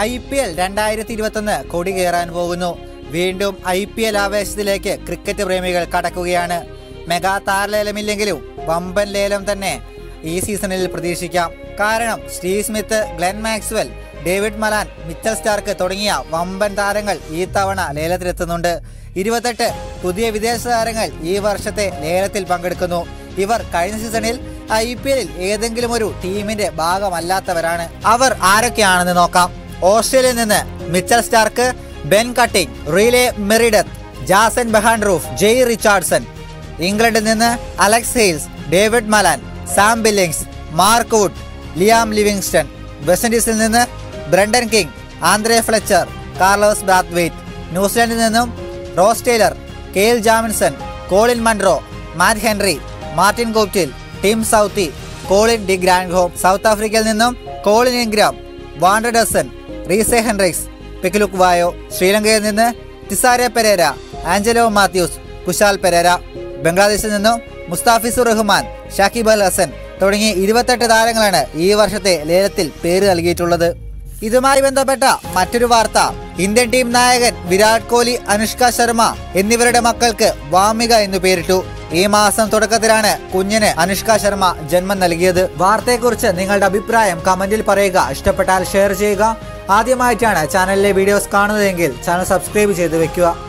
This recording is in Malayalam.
ഐ പി എൽ രണ്ടായിരത്തി ഇരുപത്തൊന്ന് കൊടി കയറാൻ പോകുന്നു വീണ്ടും ഐ പി എൽ ആവേശത്തിലേക്ക് ക്രിക്കറ്റ് പ്രേമികൾ കടക്കുകയാണ് മെഗാ താരലേലമില്ലെങ്കിലും വമ്പൻ ലേലം തന്നെ ഈ സീസണിൽ പ്രതീക്ഷിക്കാം കാരണം Steve Smith Glenn Maxwell David Malan Mitchell Starc തുടങ്ങിയ വമ്പൻ താരങ്ങൾ ഈ തവണ ലേലത്തിലെത്തുന്നുണ്ട് ഇരുപത്തെട്ട് പുതിയ വിദേശ താരങ്ങൾ ഈ വർഷത്തെ ലേലത്തിൽ പങ്കെടുക്കുന്നു ഇവർ കഴിഞ്ഞ സീസണിൽ ഐ പി എല്ലിൽ ഏതെങ്കിലും ഒരു ടീമിന്റെ ഭാഗമല്ലാത്തവരാണ് അവർ ആരൊക്കെയാണെന്ന് നോക്കാം ഓസ്ട്രേലിയയിൽ നിന്ന് Mitchell Starc Ben Cutting Riley Meredith Jason Behrendorff Jhye Richardson ഇംഗ്ലണ്ടിൽ നിന്ന് Alex Hales David Malan Sam Billings Mark Wood Liam Livingstone West ഇൻഡീസിൽ നിന്ന് Brandon King Andre Fletcher Carlos Brathwaite ന്യൂസിലാൻഡിൽ നിന്നും Ross Taylor Kyle Jamieson Colin Munro Matt Henry Martin Guptill Tim Southee Colin de Grandhomme South ആഫ്രിക്കയിൽ നിന്നും Colin Ingram van der Dussen Reeza Hendricks Phehlukwayo ശ്രീലങ്കയിൽ നിന്ന് തിസാരെ പെരേര ആഞ്ചലോ മാത്യൂസ് കുശാൽ പെരേര ബംഗ്ലാദേശിൽ നിന്നും മുസ്താഫിസുർ റഹ്മാൻ ഷാക്കിബ് അൽ ഹസൻ തുടങ്ങി ഇരുപത്തെട്ട് താരങ്ങളാണ് ഈ വർഷത്തെ ലേലത്തിൽ പേര് നൽകിയിട്ടുള്ളത് ഇതുമായി ബന്ധപ്പെട്ട മറ്റൊരു വാർത്ത ഇന്ത്യൻ ടീം നായകൻ വിരാട് കോഹ്ലി അനുഷ്ക ശർമ്മ എന്നിവരുടെ മക്കൾക്ക് വാമിക എന്ന് പേരിട്ടു ഈ മാസം തുടക്കത്തിലാണ് കുഞ്ഞിന് അനുഷ്ക ശർമ്മ ജന്മം നൽകിയത് വാർത്തയെക്കുറിച്ച് നിങ്ങളുടെ അഭിപ്രായം കമന്റിൽ പറയുക ഇഷ്ടപ്പെട്ടാൽ ഷെയർ ചെയ്യുക ആദ്യമായിട്ടാണ് ചാനലിലെ വീഡിയോസ് കാണുന്നതെങ്കിൽ ചാനൽ സബ്സ്ക്രൈബ് ചെയ്ത് വെക്കുക